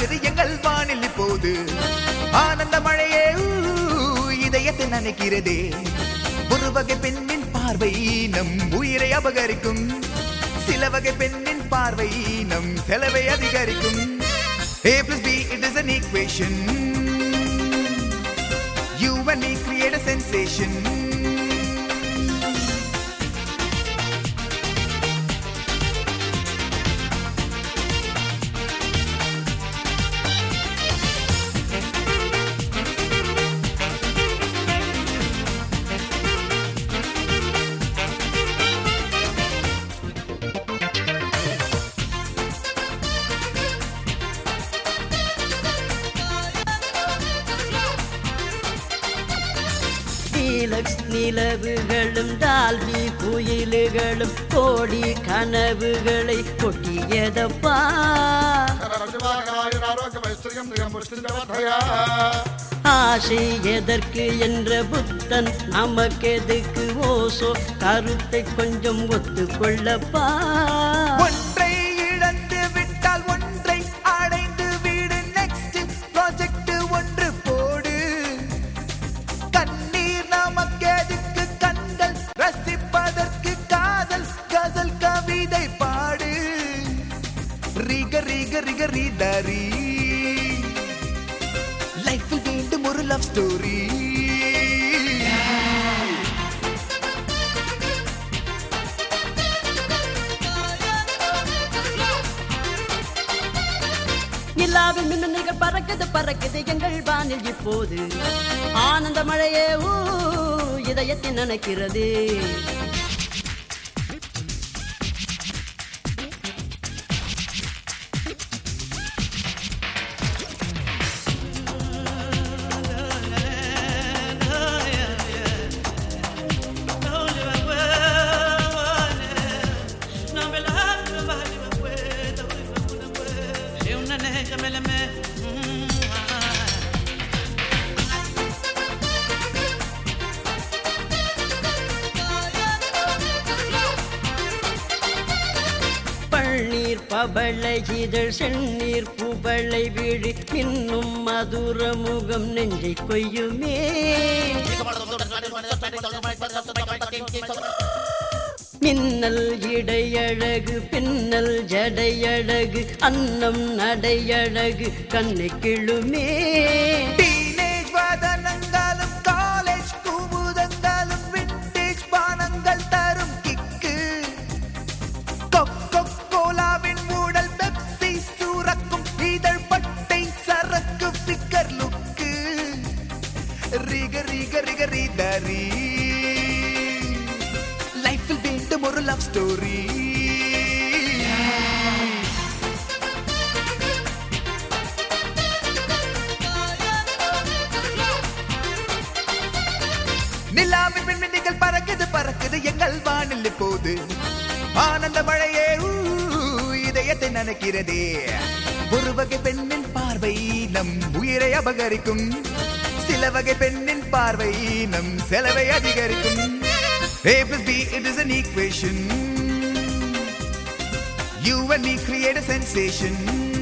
பறக்குது எங்கள் வானில் இப்போது ஆனந்த மழையே ஊ, இதயத்தை நினைக்கிறதே ஒரு வகை பெண்ணின் பார்வை நம் உயிரை அபகரிக்கும் சில வகை பெண்ணின் பார்வை நம் செலவை அதிகரிக்கும் A plus B it is an equation You and me create a sensation deluxe நிலவுகளும் டால்பி குயிலுகளும் கோடி கனவுகளை கொட்டியதப்பா ஆசை எதற்கு என்ற புத்தன் நமக்கெதுக்கு ஓசோ கருத்தை கொஞ்சம் ஒத்துக்கொள்ளப்பா ஒன்றை இழந்து விட்டால் ஒன்றை அடைந்து வீடு நெக்ஸ்ட் ப்ராஜெக்ட் ஒன்று போடு கண்ணீர் நமக்கு எதுக்கு கண்கள் ரசிப்பதற்கு காதல் கசல் கவிதை பாடு ரிக ரிக ரிக ரீதரி லைஃபில் வேண்டும் ஒரு லவ் ஸ்டோரி நிலாவின் மின்னல்கள் பறக்குது பறக்குது எங்கள் வானில் இப்போது ஆனந்த மழையே ஊ இதயத்தை நினைக்கிறது பள்நீர் பவளை இதழ் செந்நீர் புவளை விழி இன்னும் மதுர முகம் நெஞ்சை கொய்யுமே மின்னல் இடையழகு பின்னல் ஜடையழகு அன்னம் நடையழகு கண்ணை கிழுமே டீனேஜ் வதனங்களும் காலேஜ் குமுதங்களும் விண்டேஜ் பானங்கள் தரும் கிக்கு கொக்கோ கோலாவின் ஊடல் பெப்சி சூரக்கும் இதழ் பட்டை சரக்கு ஃபிக்கர் லுக்கு ரிக ரிக ரிக ரிதரி லைஃபில் வேண்டும் ஒரு லவ் ஸ்டோரி நிலாவின் மின்மினிகள் பறக்குது பறக்குது எங்கள் வானில் இப்போது ஆனந்த மழையே ஊ, இதயத்தை நினைக்கிறதே ஒரு வகை பெண்ணின் பார்வை நம் உயிரை அபகரிக்கும் சில வகை பெண்ணின் பார்வை நம் செலவை அதிகரிக்கும் A plus B it is an equation You and me create a sensation